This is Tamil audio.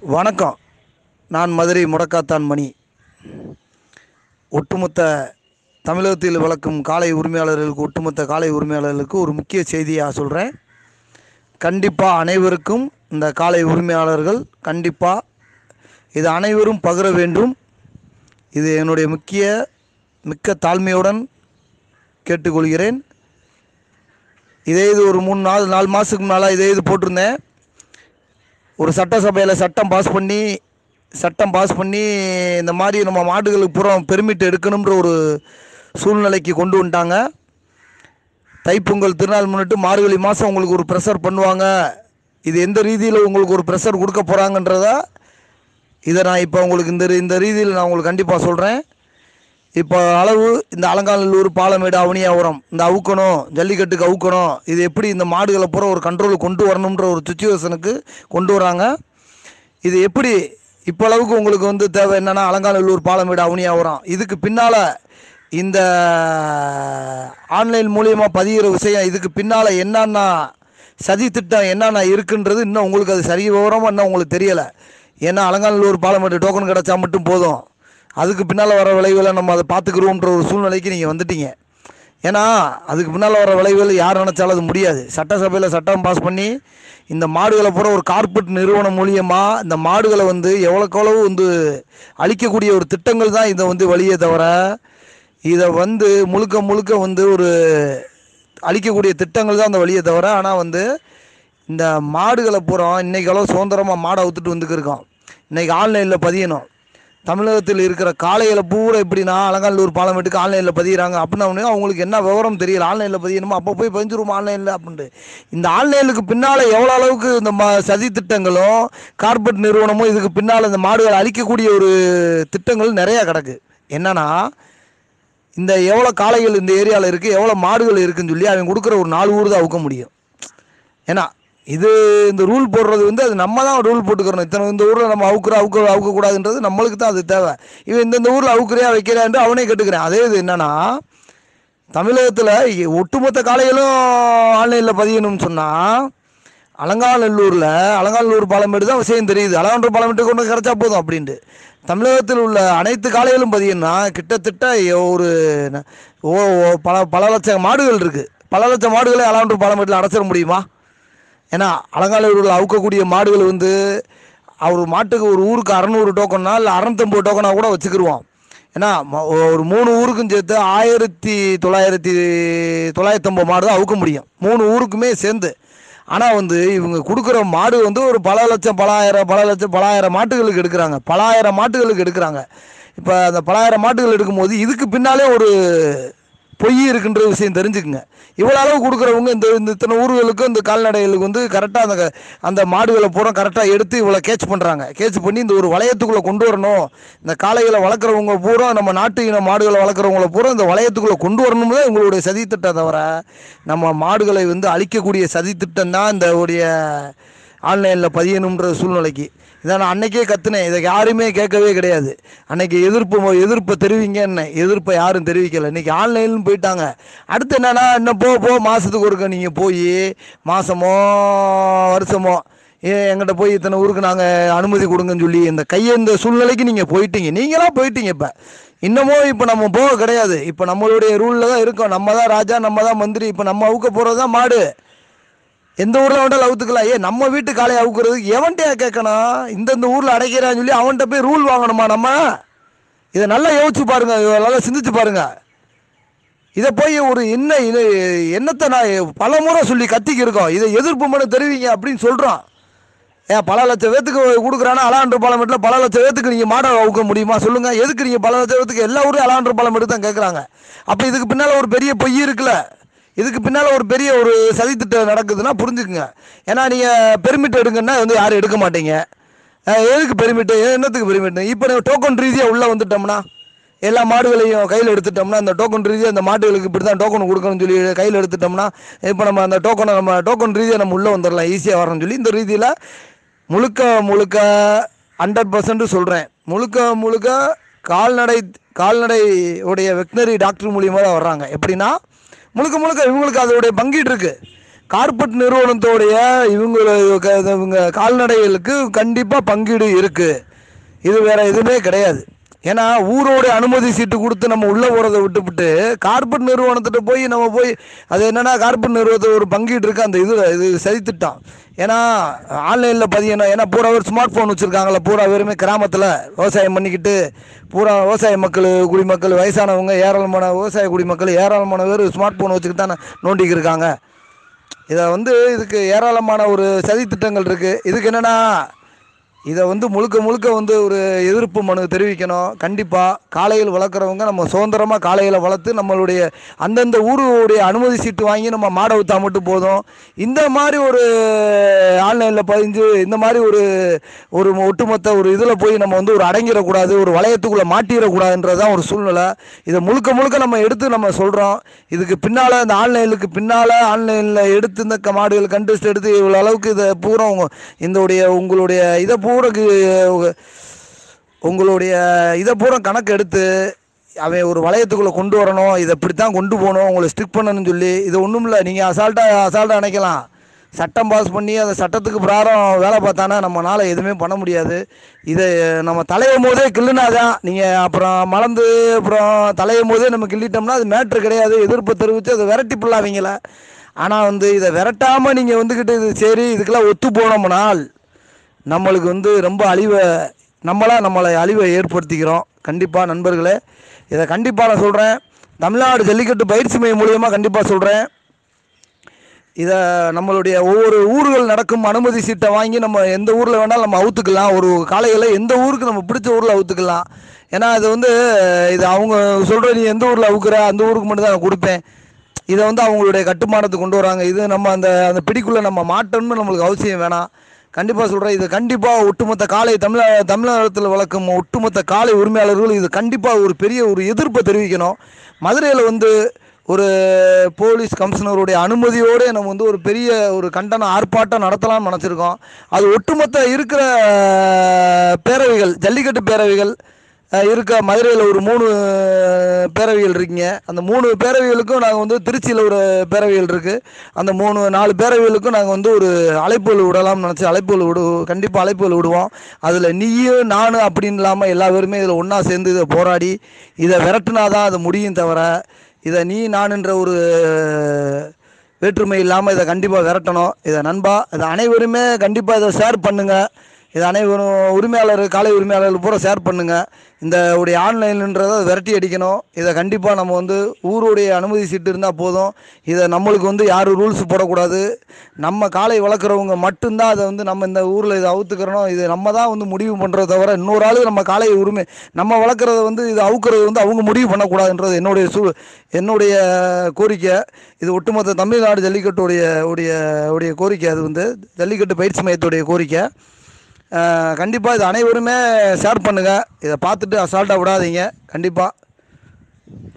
வணக்கம் நான் மதுரை முடக்காத்தான் மணி ஒட்டுமொத்த தமிழகத்தில் வளர்க்கும் காளை உரிமையாளர்களுக்கு ஒட்டுமொத்த காளை உரிமையாளர்களுக்கு ஒரு முக்கிய செய்தியாக சொல்கிறேன் கண்டிப்பாக அனைவருக்கும் இந்த காளை உரிமையாளர்கள் கண்டிப்பாக இது அனைவரும் பகிர வேண்டும் இது என்னுடைய முக்கிய மிக்க தாழ்மையுடன் கேட்டுக்கொள்கிறேன் இதே இது ஒரு மூணு நாலு நாலு மாதத்துக்கு முன்னால் இதே இது போட்டிருந்தேன் ஒரு சட்டசபையில் சட்டம் பாஸ் பண்ணி சட்டம் பாஸ் பண்ணி இந்த மாதிரி நம்ம மாடுகளுக்கு பூரா பெர்மிட் எடுக்கணுன்ற ஒரு சூழ்நிலைக்கு கொண்டு வந்துட்டாங்க தைப்பொங்கல் திருநாள் முன்னிட்டு மார்கழி மாதம் உங்களுக்கு ஒரு ப்ரெஷர் பண்ணுவாங்க இது எந்த ரீதியில் உங்களுக்கு ஒரு ப்ரெஷர் கொடுக்க போகிறாங்கன்றத இதை நான் இப்போ உங்களுக்கு இந்த இந்த ரீதியில் நான் உங்களுக்கு கண்டிப்பாக சொல்கிறேன் இப்போ அளவு இந்த அலங்காநல்லூர் பாலமேடு அவனியாபுரம் இந்த அவுக்கணும் ஜல்லிக்கட்டுக்கு அவுக்கணும் இது எப்படி இந்த மாடுகளை பூரா ஒரு கண்ட்ரோலுக்கு கொண்டு வரணுன்ற ஒரு சுச்சுவேஷனுக்கு கொண்டு வராங்க இது எப்படி இப்போ அளவுக்கு உங்களுக்கு வந்து தேவை என்னென்னா அலங்காநல்லூர் பாலமேடு அவனியாபுரம் இதுக்கு பின்னால் இந்த ஆன்லைன் மூலியமாக பதிகிற விஷயம் இதுக்கு பின்னால் என்னென்ன சதி திட்டம் என்னென்ன இருக்குன்றது இன்னும் உங்களுக்கு அது சரி விவரமாக இன்னும் உங்களுக்கு தெரியலை ஏன்னா அலங்காநல்லூர் பாலமேடு டோக்கன் கிடச்சா மட்டும் போதும் அதுக்கு பின்னால் வர விளைவுகளை நம்ம அதை பார்த்துக்குருவோன்ற ஒரு சூழ்நிலைக்கு நீங்கள் வந்துட்டீங்க ஏன்னா அதுக்கு பின்னால் வர விளைவுகள் யார் நினச்சாலும் அது முடியாது சட்டசபையில் சட்டம் பாஸ் பண்ணி இந்த மாடுகளை பூரா ஒரு கார்ப்பரேட் நிறுவனம் மூலியமாக இந்த மாடுகளை வந்து எவ்வளோக்கெவ்வளவு வந்து அழிக்கக்கூடிய ஒரு திட்டங்கள் தான் இதை வந்து வழியே தவிர இதை வந்து முழுக்க முழுக்க வந்து ஒரு அழிக்கக்கூடிய திட்டங்கள் தான் அந்த வழியே தவிர ஆனால் வந்து இந்த மாடுகளை பூரா இன்றைக்கி அளவு சுதந்திரமாக மாடை அவுத்துட்டு வந்துக்கிருக்கோம் இன்றைக்கி ஆன்லைனில் பதியணும் தமிழகத்தில் இருக்கிற காளைகளை பூரா எப்படின்னா அலங்காநல்லூர் பாலமேட்டுக்கு ஆன்லைனில் பதிகிறாங்க அப்படின்னா உடனே அவங்களுக்கு என்ன விவரம் தெரியல ஆன்லைனில் பதியணுமா அப்போ போய் பதிஞ்சிருவோம் ஆன்லைனில் அப்படின்ட்டு இந்த ஆன்லைனுக்கு பின்னால் எவ்வளோ அளவுக்கு இந்த ம சதி திட்டங்களும் கார்பரேட் நிறுவனமும் இதுக்கு பின்னால் இந்த மாடுகளை அழிக்கக்கூடிய ஒரு திட்டங்கள் நிறையா கிடக்கு என்னன்னா இந்த எவ்வளோ காளைகள் இந்த ஏரியாவில் இருக்குது எவ்வளோ மாடுகள் இருக்குன்னு சொல்லி அவன் கொடுக்குற ஒரு நாலு ஊர் தான் அவுக்க முடியும் ஏன்னா இது இந்த ரூல் போடுறது வந்து அது நம்ம தான் ரூல் போட்டுக்கிறோம் இத்தனை இந்த ஊரில் நம்ம அவுக்குற அவுக்க அவுக்கக்கூடாதுன்றது நம்மளுக்கு தான் அது தேவை இவன் இந்தந்த ஊரில் அவுக்குறியா வைக்கிறான்ட்டு அவனே கேட்டுக்கிறேன் அதே இது என்னன்னா தமிழகத்தில் ஒட்டுமொத்த காளைகளும் ஆன்லைனில் பதியணும்னு சொன்னால் அலங்காநல்லூரில் அலங்காநல்லூர் பாலமேடு தான் விஷயம் தெரியுது அலங்காநல்லூர் பாலமேட்டு கொண்டு கிடச்சா போதும் அப்படின்ட்டு தமிழகத்தில் உள்ள அனைத்து காளைகளும் பதியணும்னா கிட்டத்தட்ட ஒரு ந- ஓ ஓ, பல பல லட்சம் மாடுகள் இருக்குது பல லட்சம் மாடுகளை அலங்காநல்லூர் பாலமேட்டில் அடைச்சிட முடியுமா ஏன்னா அலங்காநல்லூரில் அவுக்கக்கூடிய மாடுகள் வந்து அவர் மாட்டுக்கு ஒரு ஊருக்கு அறநூறு டோக்கன்னா இல்லை அறநூத்தம்பது டோக்கனாக கூட வச்சுக்கிருவோம் ஏன்னா ம- ஒரு மூணு ஊருக்கும் சேர்த்து ஆயிரத்தி தொள்ளாயிரத்தி தொள்ளாயிரத்தம்பது மாடு தான் அவுக்க முடியும் மூணு ஊருக்குமே சேர்ந்து ஆனால் வந்து இவங்க கொடுக்குற மாடு வந்து ஒரு பல லட்சம் பலாயிரம் பல லட்சம் பலாயிரம் மாட்டுகளுக்கு எடுக்கிறாங்க பலாயிரம் மாட்டுகளுக்கு எடுக்கிறாங்க இப்போ அந்த பலாயிரம் மாட்டுகள் எடுக்கும்போது இதுக்கு பின்னாலே ஒரு பொய் இருக்குன்ற விஷயம் தெரிஞ்சுக்குங்க இவ்வளோ அளவு கொடுக்குறவங்க இந்த இந்த இத்தனை ஊர்களுக்கும் இந்த கால்நடைகளுக்கு வந்து கரெக்டாக அந்த அந்த மாடுகளை பூரா கரெக்டாக எடுத்து இவ்வளோ கேட்ச் பண்ணுறாங்க கேட்ச் பண்ணி இந்த ஒரு வளையத்துக்குள்ளே கொண்டு வரணும் இந்த காளைகளை வளர்க்குறவங்க பூரா நம்ம நாட்டு இன மாடுகளை வளர்க்குறவங்கள பூரா இந்த வளையத்துக்குள்ளே கொண்டு வரணும் தான் எங்களுடைய சதித்திட்டம் தவிர நம்ம மாடுகளை வந்து அழிக்கக்கூடிய சதித்திட்டம் தான் இந்த உடைய ஆன்லைனில் பதியணுன்ற சூழ்நிலைக்கு இதை நான் அன்னைக்கே கத்துனேன் இதை யாருமே கேட்கவே கிடையாது அன்னைக்கு எதிர்ப்பு மொ- எதிர்ப்பை தெரிவிங்கன்னு எதிர்ப்பை யாரும் தெரிவிக்கலை இன்னைக்கு ஆன்லைன்னு போயிட்டாங்க அடுத்து என்னன்னா இன்னும் போ போ மாதத்துக்கு ஒருக்க நீங்கள் போய் மாதமோ வருஷமோ ஏ எங்கிட்ட போய் இத்தனை ஊருக்கு நாங்கள் அனுமதி கொடுங்கன்னு சொல்லி இந்த கையெந்த சூழ்நிலைக்கு நீங்கள் போயிட்டீங்க நீங்களாம் போயிட்டீங்க இப்போ இன்னமும் இப்போ நம்ம போக கிடையாது இப்போ நம்மளுடைய ரூலில் தான் இருக்கோம் நம்ம தான் ராஜா நம்ம தான் மந்திரி இப்போ நம்ம அவுக்க போகிறது தான் மாடு எந்த ஊரில் வேண்டாலும் அவுத்துக்கலாம் ஏ நம்ம வீட்டு காலையை அவுக்கிறதுக்கு எவன்கிட்டயா கேட்கணும் இந்தந்த ஊரில் அடைக்கிறான்னு சொல்லி அவன்கிட்ட போய் ரூல் வாங்கணுமா நம்ம இதை நல்லா யோசிச்சு பாருங்க இதை நல்லா சிந்திச்சு பாருங்க இதை போய் ஒரு என்ன இது என்னத்தை நான் பல முறை சொல்லி கத்திக்கு இருக்கோம் இதை எதிர்ப்பு மனு தெரிவிங்க அப்படின்னு சொல்கிறோம் ஏன் பல லட்சம் பேத்துக்கு கொடுக்குறானா அலாண்டு பாலமெட்டில் பல லட்சம் பேத்துக்கு நீங்கள் மாடை அவுக்க முடியுமா சொல்லுங்கள் எதுக்கு நீங்கள் பல லட்சம் பேத்துக்கு எல்லா ஊரும் அலாண்டு பாலமெட்டு தான் கேட்குறாங்க அப்போ இதுக்கு பின்னால் ஒரு பெரிய பொய் இருக்குல்ல இதுக்கு பின்னால் ஒரு பெரிய ஒரு சதித்திட்டம் நடக்குதுன்னா புரிஞ்சுக்குங்க ஏன்னா நீங்கள் பெர்மிட் எடுங்கன்னா வந்து யாரும் எடுக்க மாட்டீங்க அஹ் எதுக்கு பெர்மிட்டு என்னத்துக்கு பெர்மிட் இப்போ டோக்கன் ரீதியாக உள்ளே வந்துட்டோம்னா எல்லா மாடுகளையும் கையில் எடுத்துட்டோம்னா அந்த டோக்கன் ரீதியாக அந்த மாடுகளுக்கு இப்படி தான் டோக்கன் கொடுக்கணும்னு சொல்லி கையில் எடுத்துட்டோம்னா இப்போ நம்ம அந்த டோக்கனை நம்ம டோக்கன் ரீதியாக நம்ம உள்ளே வந்துடலாம் ஈஸியாக வரணும்னு சொல்லி இந்த ரீதியில் முழுக்க முழுக்க ஹண்ட்ரட் பர்சன்ட் சொல்கிறேன் முழுக்க முழுக்க கால்நடை கால்நடை உடைய வெட்டினரி டாக்டர் மூலியமாக தான் வர்றாங்க எப்படின்னா முழுக்க முழுக்க இவங்களுக்கு அதோடைய பங்கீடு இருக்குது கார்பரேட் நிறுவனத்தோடைய இவங்க இவங்க கால்நடைகளுக்கு கண்டிப்பாக பங்கீடு இருக்குது இது வேற எதுவுமே கிடையாது ஏன்னா ஊரோட அனுமதி சீட்டு கொடுத்து நம்ம உள்ளே போகிறத விட்டுவிட்டு கார்பரேட் நிறுவனத்திட்ட போய் நம்ம போய் அது என்னன்னா கார்பரேட் நிறுவனத்தை ஒரு பங்கீடு இருக்குது அந்த இது இது சதித்திட்டம் ஏன்னா ஆன்லைனில் பதியணும் ஏன்னா பூரா பேர் ஸ்மார்ட் ஃபோன் வச்சுருக்காங்களே பூரா பேருமே கிராமத்தில் விவசாயம் பண்ணிக்கிட்டு பூரா விவசாய மக்கள் குடிமக்கள் வயசானவங்க ஏராளமான விவசாய குடிமக்கள் ஏராளமான பேர் ஸ்மார்ட் ஃபோன் வச்சுக்கிட்டு தானே நோண்டிக்கிட்டு இருக்காங்க இதை வந்து இதுக்கு ஏராளமான ஒரு சதி திட்டங்கள் இருக்குது இதுக்கு என்னென்னா இதை வந்து முழுக்க முழுக்க வந்து ஒரு எதிர்ப்பு மனு தெரிவிக்கணும் கண்டிப்பாக காளைகள் வளர்க்குறவங்க நம்ம சுதந்திரமாக காளைகளை வளர்த்து நம்மளுடைய அந்தந்த ஊருடைய அனுமதி சீட்டு வாங்கி நம்ம மாடை விற்றா மட்டும் போதும் இந்த மாதிரி ஒரு ஆன்லைனில் பதிஞ்சு இந்த மாதிரி ஒரு ஒரு ஒட்டுமொத்த ஒரு இதில் போய் நம்ம வந்து ஒரு அடங்கிடக்கூடாது ஒரு வளையத்துக்குள்ளே மாட்டிடக்கூடாதுன்றது தான் ஒரு சூழ்நிலை இதை முழுக்க முழுக்க நம்ம எடுத்து நம்ம சொல்கிறோம் இதுக்கு பின்னால் இந்த ஆன்லைனுக்கு பின்னால் ஆன்லைனில் எடுத்து இந்த க- மாடுகள் கண்டெஸ்ட் எடுத்து இவ்வளோ அளவுக்கு இதை பூரா உங்க இந்த உங்களுடைய இதை பூரா கு- உங்களுடைய இதை பூரா கணக்கு எடுத்து அவன் ஒரு வளையத்துக்குள்ளே கொண்டு வரணும் இதை இப்படித்தான் கொண்டு போகணும் உங்களை ஸ்ட்ரிக் பண்ணணும்னு சொல்லி இது ஒன்றும் இல்லை நீங்கள் அசால்ட்டாக அசால்ட்டாக நினைக்கலாம் சட்டம் பாஸ் பண்ணி அந்த சட்டத்துக்கு பிரகாரம் வேலை பார்த்தானா நம்மளால் எதுவுமே பண்ண முடியாது இதை நம்ம தலையும் போதே கிள்ளுனாதான் நீங்கள் அப்புறம் மலர்ந்து அப்புறம் தலையும் போதே நம்ம கிள்ளிட்டோம்னா அது மேட்ரு கிடையாது எதிர்ப்பு தெரிவித்து அதை விரட்டி பிள்ளாவீங்கள ஆனால் வந்து இதை விரட்டாமல் நீங்கள் வந்துக்கிட்டு இது சரி இதுக்கெல்லாம் ஒத்து போனோம்னால் நம்மளுக்கு வந்து ரொம்ப அழிவை நம்மளா நம்மளை அழிவை ஏற்படுத்திக்கிறோம் கண்டிப்பாக நண்பர்களே இதை கண்டிப்பாக நான் சொல்கிறேன் தமிழ்நாடு ஜல்லிக்கட்டு பயிற்சி மையம் மூலியமாக கண்டிப்பாக சொல்கிறேன் இதை நம்மளுடைய ஒவ்வொரு ஊர்கள் நடக்கும் அனுமதி சீட்டை வாங்கி நம்ம எந்த ஊரில் வேணாலும் நம்ம அவுத்துக்கலாம் ஒரு காலையில் எந்த ஊருக்கு நம்ம பிடிச்ச ஊரில் அவுத்துக்கலாம் ஏன்னா இது வந்து இது அவங்க சொல்கிற நீ எந்த ஊரில் அவுக்குற அந்த ஊருக்கு மட்டும் தான் நான் கொடுப்பேன் இதை வந்து அவங்களுடைய கட்டுமானத்துக்கு கொண்டு வராங்க இது நம்ம அந்த அந்த பிடிக்குள்ளே நம்ம மாட்டணும்னு நம்மளுக்கு அவசியம் வேணாம் கண்டிப்பாக சொல்கிறேன் இது கண்டிப்பாக ஒட்டுமொத்த காலை தமிழ தமிழகத்தில் வளர்க்கும் ஒட்டுமொத்த காலை உரிமையாளர்கள் இது கண்டிப்பாக ஒரு பெரிய ஒரு எதிர்ப்பை தெரிவிக்கணும் மதுரையில் வந்து ஒரு போலீஸ் கமிஷனருடைய அனுமதியோடு நம்ம வந்து ஒரு பெரிய ஒரு கண்டன ஆர்ப்பாட்டம் நடத்தலாம்னு நினச்சிருக்கோம் அது ஒட்டுமொத்த இருக்கிற பேரவைகள் ஜல்லிக்கட்டு பேரவைகள் அஹ், இருக்க மதுரையில் ஒரு மூணு பேரவைகள் இருக்குங்க அந்த மூணு பேரவைகளுக்கும் நாங்கள் வந்து திருச்சியில் ஒரு பேரவைகள் இருக்குது அந்த மூணு நாலு பேரவைகளுக்கும் நாங்கள் வந்து ஒரு அழைப்புகள் விடலாம்னு நினச்சி அழைப்புகள் விடு கண்டிப்பாக அழைப்புகள் விடுவோம் அதில் நீயும் நானும் அப்படின்னு இல்லாமல் எல்லா பேருமே இதில் ஒன்றா சேர்ந்து இதை போராடி இதை விரட்டுனா தான் அது முடியும் தவிர இதை நீ நானுன்ற ஒரு வேற்றுமை இல்லாமல் இதை கண்டிப்பாக விரட்டணும் இதை நண்பா இதை அனைவருமே கண்டிப்பாக இதை ஷேர் பண்ணுங்கள் இது அனைவரும் உரிமையாளர் காலை உரிமையாளர்கள் பூரா ஷேர் பண்ணுங்கள் இந்த உடைய ஆன்லைன்ன்றதை விரட்டி அடிக்கணும் இதை கண்டிப்பாக நம்ம வந்து ஊருடைய அனுமதி சீட்டு இருந்தால் போதும் இதை நம்மளுக்கு வந்து யாரும் ரூல்ஸ் போடக்கூடாது நம்ம காலை வளர்க்குறவங்க மட்டும்தான் அதை வந்து நம்ம இந்த ஊரில் இதை அவுத்துக்கிறணும் இது நம்ம தான் வந்து முடிவு பண்ணுறத தவிர இன்னொரு ஆளு நம்ம காலை உரிமை நம்ம வளர்க்குறத வந்து இது அவுக்கிறது வந்து அவங்க முடிவு பண்ணக்கூடாதுன்றது என்னுடைய சூ என்னுடைய கோரிக்கை இது ஒட்டுமொத்த தமிழ்நாடு ஜல்லிக்கட்டுடைய உடைய உடைய கோரிக்கை அது வந்து ஜல்லிக்கட்டு பயிற்சி மையத்துடைய கோரிக்கை கண்டிப்பாக இது அனைவருமே ஷேர் பண்ணுங்கள் இதை பார்த்துட்டு அசால்ட்டாக விடாதீங்க கண்டிப்பாக